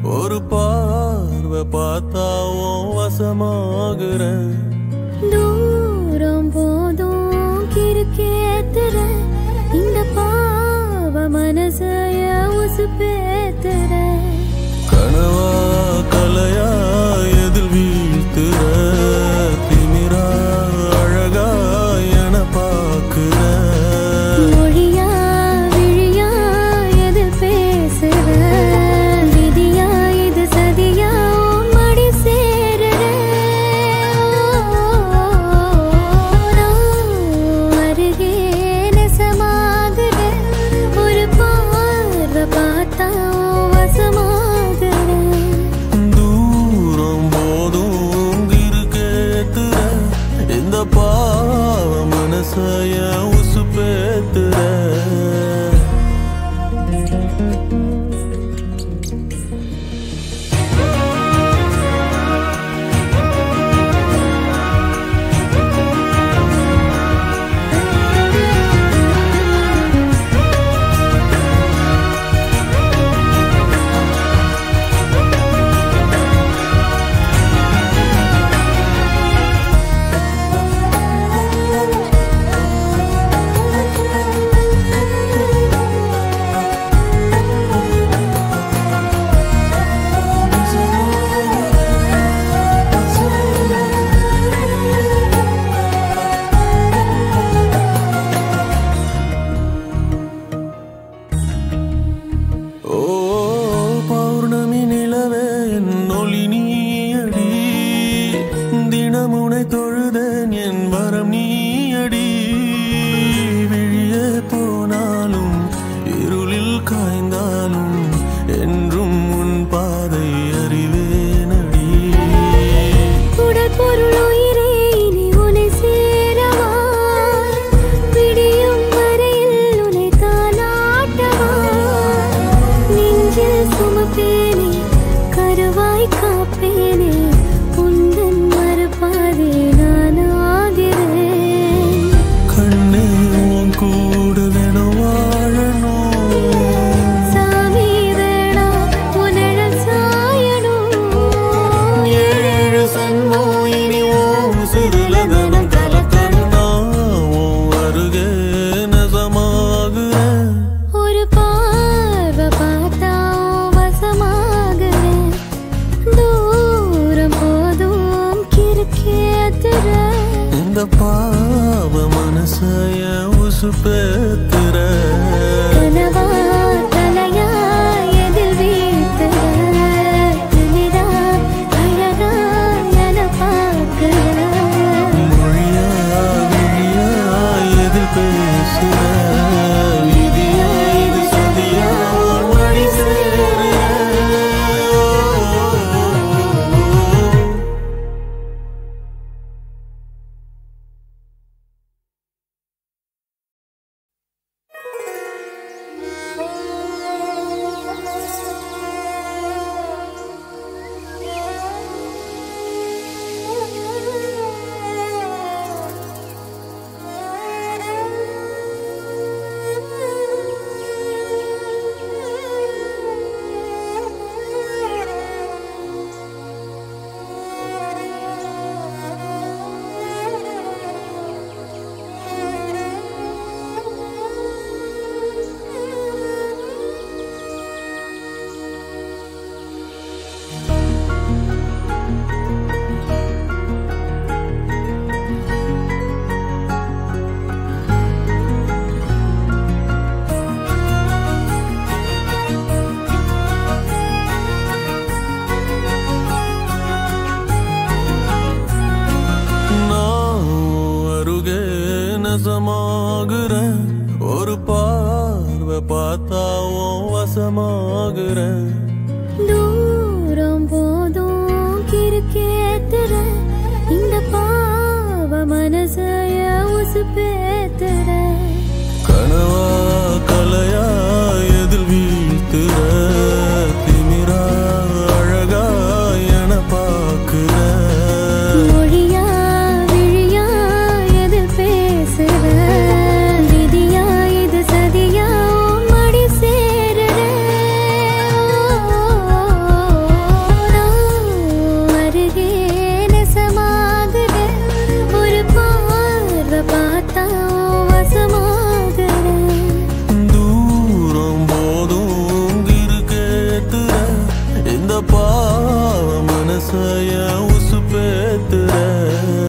ஒரு பார்வை பார்த்தாவும் வசமாகுறேன் தூரம் போதும் கிறுக்கேத்துற இந்த பாவ மனசைய உசுப்பேத்துற கனவா கலையா எதில் வீழ்த்துற திமிரா அழகா என பார்க்கிற மொழியா விழியா எது பேசுற விதியா இது சதியா உன் மடி சேருற நான் அருகே நெசமாகுற ஒரு பார்வை பார்த்தா வசமாகுற தூரம் போதும் இருக்கேத்துற இந்த பாவ மனசைய உசுப்பேத்துற ஓ பௌர்ணமி நிலவே என் ஒளி நீயடி தினமுனை தொழுதேன் என் வரம் நீயடி விழியே போனாலும் இருளில் காய்ந்தாலும் என்றும் உன் பாதை அறிவேனடி உடல் பொருள் உயிரே இனி உன்னை சேரவா விடியும் வரையில் உன்னை தாலாட்டவா நெஞ்சில் சுமப்பேனே கருவாய் காப்பேனே உந்தன் மறுபாதே நான் ஆகிறேன் கண்ணே உன் கூட வேணும் வாழணும் சாமி வேணா உன்னழல் சாயணும் ஏழு சன்மோ இனி உன் சிறுலதனம் கலக்கணும் நான் உன் அருகே நசமாகுறேன் ஒரு பார்வை பார்த்தா வசமாகிறேன் தூரம் போதும் கிறுக்கேத்துற இந்த பாவ மனசைய உசுப்பே